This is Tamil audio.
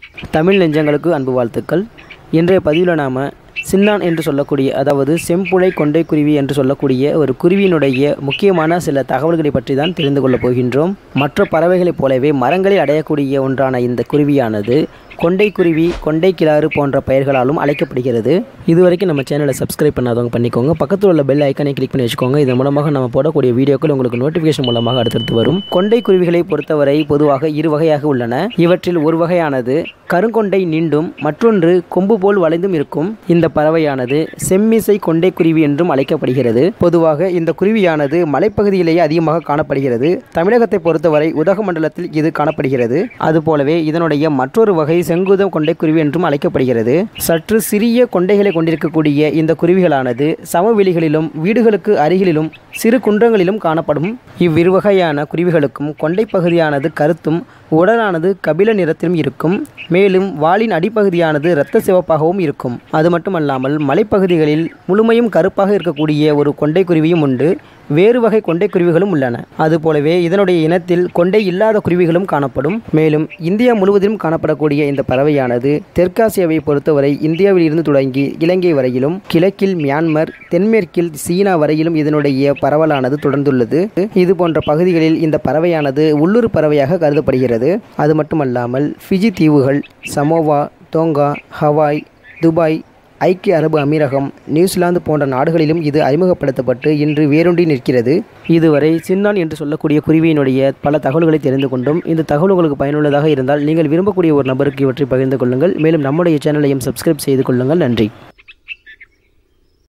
தமிழ் நெஞ்சங்களுக்கு அன்பு வாழ்த்துக்கள் இன்றைய பதிவில் நாம் சின்னான் என்று சொல்லக்கூடிய அதாவது செம்புழை கொண்டை குருவி என்று சொல்லக்கூடிய ஒரு குருவியினுடைய முக்கியமான சில தகவல்களை பற்றி தான் தெரிந்து கொள்ளப் போகின்றோம் மற்ற பறவைகளைப் போலவே மரங்களில் அடையக்கூடிய ஒன்றான இந்த குருவியானது கொண்டை குருவி கொண்டை கிளாறு போன்ற பெயர்களாலும் அழைக்கப்படுகிறது இதுவரைக்கும் நம்ம சேனலை சப்ஸ்கிரைப் பண்ணாதவங்க பண்ணிக்கோங்க பக்கத்தில் உள்ள பெல் ஐக்கானை கிளிக் பண்ணி வச்சுக்கோங்க இதன் மூலமாக நம்ம போடக்கூடிய வீடியோக்கள் உங்களுக்கு நோட்டிஃபிகேஷன் மூலமாக அடுத்தடுத்து வரும் கொண்டை குருவிகளை பொறுத்தவரை பொதுவாக இரு வகையாக உள்ளன இவற்றில் ஒரு வகையானது கருங்கொண்டை நீண்டும் மற்றொன்று கொம்பு போல் வளைந்தும் இருக்கும் இந்த பறவையானது செம்மிசை கொண்டை குருவி என்றும் அழைக்கப்படுகிறது பொதுவாக இந்த குருவியானது மலைப்பகுதியிலேயே அதிகமாக காணப்படுகிறது தமிழகத்தை பொறுத்தவரை உதகமண்டலத்தில் இது காணப்படுகிறது அதுபோலவே இதனுடைய மற்றொரு வகை செங்குதம் கொண்டை குருவி என்றும் அழைக்கப்படுகிறது சற்று சிறிய கொண்டைகளை கொண்டிருக்கக்கூடிய இந்த குருவிகளானது சமவெளிகளிலும் வீடுகளுக்கு அருகிலும் சிறு குன்றங்களிலும் காணப்படும் இவ்விரு வகையான குருவிகளுக்கும் கொண்டை பகுதியானது கருத்தும் உடலானது கபில நிறத்திலும் இருக்கும் மேலும் வாலின் அடிப்பகுதியானது இரத்த சிவப்பாகவும் இருக்கும் அது மட்டுமல்லாமல் மலைப்பகுதிகளில் முழுமையும் கருப்பாக இருக்கக்கூடிய ஒரு கொண்டை குருவியும் உண்டு வேறு வகை கொண்டை குருவிகளும் உள்ளன அதுபோலவே இதனுடைய இனத்தில் கொண்டை இல்லாத குருவிகளும் காணப்படும் மேலும் இந்தியா முழுவதிலும் காணப்படக்கூடிய இந்த பறவையானது தெற்காசியாவை பொறுத்தவரை இந்தியாவில் இருந்து தொடங்கி இலங்கை வரையிலும் கிழக்கில் மியான்மர் தென்மேற்கில் சீனா வரையிலும் இதனுடைய பரவலானது தொடர்ந்துள்ளது இது போன்ற பகுதிகளில் இந்த பறவையானது உள்ளூர் பறவையாக கருதப்படுகிறது அது மட்டுமல்லாமல் ஃபிஜி தீவுகள் சமோவா தோங்கா ஹவாய் துபாய் ஐக்கிய அரபு அமீரகம் நியூசிலாந்து போன்ற நாடுகளிலும் இது அறிமுகப்படுத்தப்பட்டு இன்று வேரூன்றி நிற்கிறது இதுவரை சின்னான் என்று சொல்லக்கூடிய குருவியினுடைய பல தகவல்களை தெரிந்து கொண்டோம் இந்த தகவல் உங்களுக்கு பயனுள்ளதாக இருந்தால் நீங்கள் விரும்பக்கூடிய ஒரு நபருக்கு இவற்றை பகிர்ந்து கொள்ளுங்கள் மேலும் நம்முடைய சேனலையும் சப்ஸ்கிரைப் செய்து கொள்ளுங்கள் நன்றி